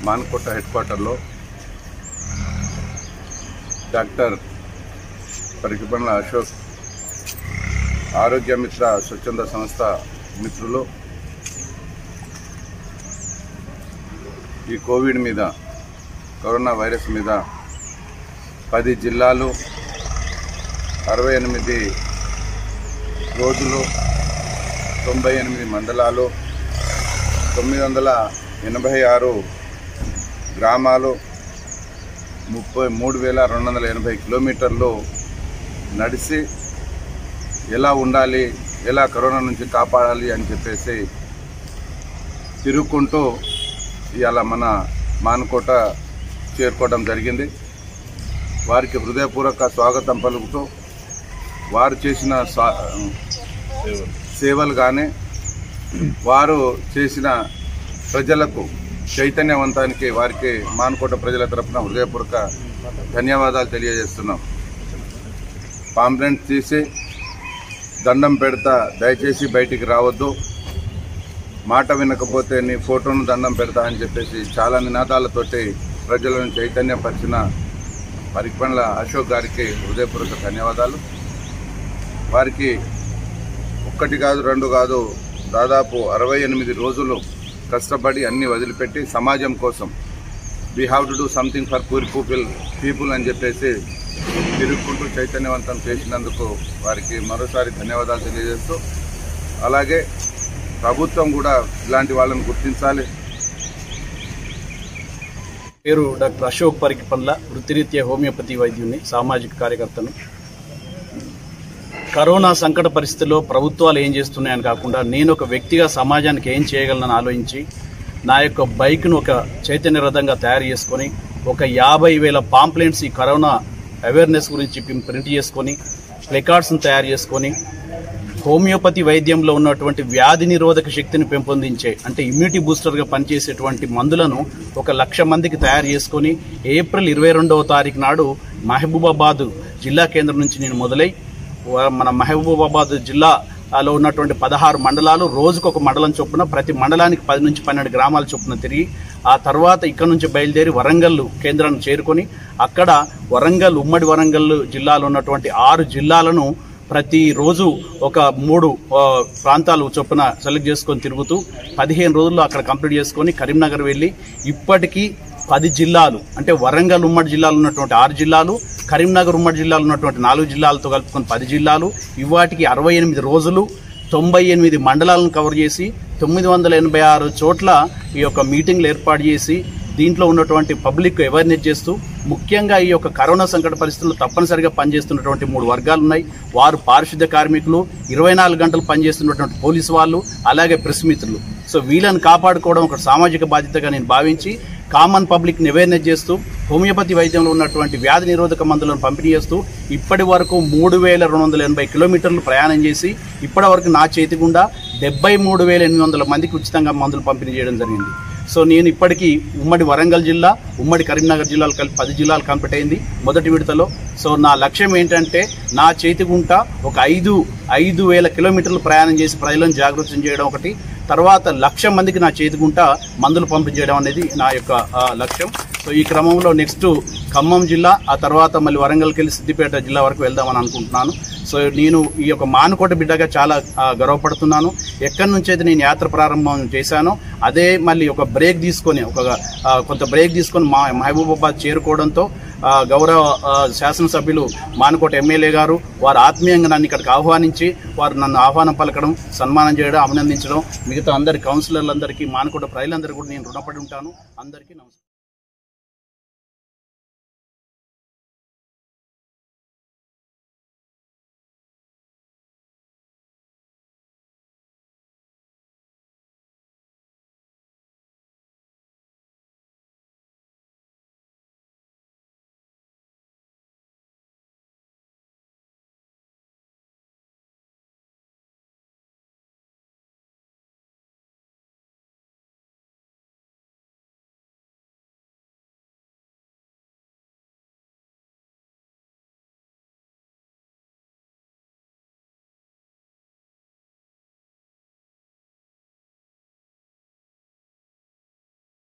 Mankota head క్వార్టర్లో doctor Parikipandla Ashok ఆరోగ్య మిత్ర స్వచ్ఛంద సంస్థ మిత్రులు ఈ కోవిడ్ మీద కరోనా వైరస్ మీద పది జిల్లాలు అరవై ఎనిమిది రోజులు తొంభై ఎనిమిది మండలాలు తొమ్మిది వందల ఎనభై ఆరు గ్రామాలు ముప్పై మూడు వేల రెండు వందల ఎనభై కిలోమీటర్లు నడిచి ఎలా ఉండాలి ఎలా కరోనా నుంచి కాపాడాలి అని చెప్పేసి తిరుగుకుంటూ ఇవాళ మన మానుకోట చేరుకోవడం జరిగింది వారికి హృదయపూర్వక స్వాగతం పలుకుతూ వారు చేసిన స్వా- సేవలు కానీ వారు చేసిన ప్రజలకు చైతన్యవంతానికి వారికి మానుకోట ప్రజల తరపున హృదయపూర్వక ధన్యవాదాలు తెలియజేస్తున్నాం పాంప్లెంట్ తీసి దండం పెడతా దయచేసి బయటికి రావద్దు మాట వినకపోతే నీ ఫోటోను దండం పెడతా అని చెప్పేసి చాలా నినాదాలతోటి ప్రజలను చైతన్యపరిచిన పరిపండ్ల అశోక్ గారికి హృదయపూర్వక ధన్యవాదాలు వారికి ఒక్కటి కాదు రెండు కాదు దాదాపు అరవై ఎనిమిది రోజులు కష్టపడి అన్ని వదిలిపెట్టి సమాజం కోసం we have to do something for poor people people అని చెప్పేసి తిరుగుకుంటూ చైతన్యవంతం చేసినందుకు వారికి మరోసారి ధన్యవాదాలు తెలియజేస్తూ అలాగే ప్రభుత్వం కూడా ఇలాంటి వాళ్ళని గుర్తించాలి పేరు డాక్టర్ అశోక్ పరికిపండ్ల వృత్తిరీత్యా హోమియోపతి వైద్యుని సామాజిక కార్యకర్తను కరోనా సంకట పరిస్థితుల్లో ప్రభుత్వాలు ఏం చేస్తున్నాయని కాకుండా నేను ఒక వ్యక్తిగా సమాజానికి ఏం చేయగలనని ఆలోచించి నా యొక్క బైక్ను ఒక చైతన్య రథంగా తయారు చేసుకొని ఒక యాభై వేల పాంప్లెంట్స్ ఈ కరోనా అవేర్నెస్ గురించి ప్రింట్ చేసుకొని ప్లెకార్డ్స్ని తయారు చేసుకొని హోమియోపతి వైద్యంలో ఉన్నటువంటి వ్యాధి నిరోధక శక్తిని పెంపొందించే అంటే ఇమ్యూనిటీ బూస్టర్గా పనిచేసేటువంటి మందులను ఒక లక్ష మందికి తయారు చేసుకొని ఏప్రిల్ ఇరవై రెండవ తారీఖు నాడు మహబూబాబాద్ జిల్లా కేంద్రం నుంచి నేను మొదలై వ- మన మహబూబాబాద్ జిల్లాలో ఉన్నటువంటి పదహారు మండలాలు రోజుకు ఒక మండలం చొప్పున ప్రతి మండలానికి పది నుంచి పన్నెండు గ్రామాల చొప్పున తిరిగి ఆ తర్వాత ఇక్కడ నుంచి బయలుదేరి వరంగల్ కేంద్రాన్ని చేరుకొని అక్కడ వరంగల్ ఉమ్మడి వరంగల్ జిల్లాలో ఉన్నటువంటి ఆరు జిల్లాలను ప్రతిరోజు ఒక మూడు ఆ, ప్రాంతాలు చొప్పున సెలెక్ట్ చేసుకొని తిరుగుతూ పదిహేను రోజుల్లో అక్కడ కంప్లీట్ చేసుకొని కరీంనగర్ వెళ్ళి ఇప్పటికీ పది జిల్లాలు అంటే వరంగల్ ఉమ్మడి జిల్లాలో ఉన్నటువంటి ఆరు జిల్లాలు కరీంనగర్ ఉమ్మడి జిల్లాలో ఉన్నటువంటి నాలుగు జిల్లాలతో కలుపుకొని పది జిల్లాలు ఇవాటికి అరవై ఎనిమిది రోజులు తొంభై ఎనిమిది మండలాలను కవర్ చేసి తొమ్మిది వందల ఎనభై ఆరు చోట్ల ఈ యొక్క మీటింగ్లు ఏర్పాటు చేసి దీంట్లో ఉన్నటువంటి పబ్లిక్ అవేర్నెస్ చేస్తూ ముఖ్యంగా ఈ యొక్క కరోనా సంకట పరిస్థితుల్లో తప్పనిసరిగా పనిచేస్తున్నటువంటి మూడు వర్గాలు ఉన్నాయి వారు పారిశుద్ధ్య కార్మికులు ఇరవై నాలుగు గంటలు పనిచేస్తున్నటువంటి పోలీసు వాళ్ళు అలాగే ప్రెస్ మిత్రులు సో వీళ్ళని కాపాడుకోవడం ఒక సామాజిక బాధ్యతగా నేను భావించి కామన్ పబ్లిక్ని అవేర్నెస్ చేస్తూ హోమియోపతి వైద్యంలో ఉన్నటువంటి వ్యాధి నిరోధక మందులను పంపిణీ చేస్తూ ఇప్పటి వరకు మూడు వేల రెండు వందల ఎనభై కిలోమీటర్లు ప్రయాణం చేసి ఇప్పటి వరకు నా చేతి గుండా డెబ్బై మూడు వేల ఎనిమిది వందల మందికి ఉచితంగా మందులు పంపిణీ చేయడం జరిగింది సో నేను ఇప్పటికీ ఉమ్మడి వరంగల్ జిల్లా ఉమ్మడి కరీంనగర్ జిల్లాలు కలిపి పది జిల్లాలు కంప్లీట్ అయింది మొదటి విడతలో సో నా లక్ష్యం ఏంటంటే నా చేతి గుంట ఒక ఐదు ఐదు వేల కిలోమీటర్లు ప్రయాణం చేసి ప్రజలను జాగృతం చేయడం ఒకటి తర్వాత లక్ష మందికి నా చేతిగుంట మందులు పంపిణీ చేయడం అనేది నా యొక్క ఆ, లక్ష్యం సో ఈ క్రమంలో నెక్స్ట్ ఖమ్మం జిల్లా ఆ తర్వాత మళ్ళీ వరంగల్కి వెళ్ళి సిద్దిపేట జిల్లా వరకు వెళ్దామని అనుకుంటున్నాను సో నేను ఈ యొక్క మానుకోట బిడ్డగా చాలా ఆ, గర్వపడుతున్నాను ఎక్కడి నుంచి అయితే నేను యాత్ర ప్రారంభం చేశానో అదే మళ్ళీ ఒక బ్రేక్ తీసుకొని ఒక ఆ, కొంత బ్రేక్ తీసుకొని మా మహబూబాబాద్ చేరుకోవడంతో ఆ, గౌరవ ఆ, శాసనసభ్యులు మానుకోట ఎమ్మెల్యే గారు వారు ఆత్మీయంగా నన్ను ఇక్కడికి ఆహ్వానించి వారు నన్ను ఆహ్వానం పలకడం సన్మానం చేయడం అభినందించడం మిగతా అందరి కౌన్సిలర్లందరికీ మానుకోట ప్రజలందరికీ కూడా నేను రుణపడి ఉంటాను అందరికీ నమస్కారం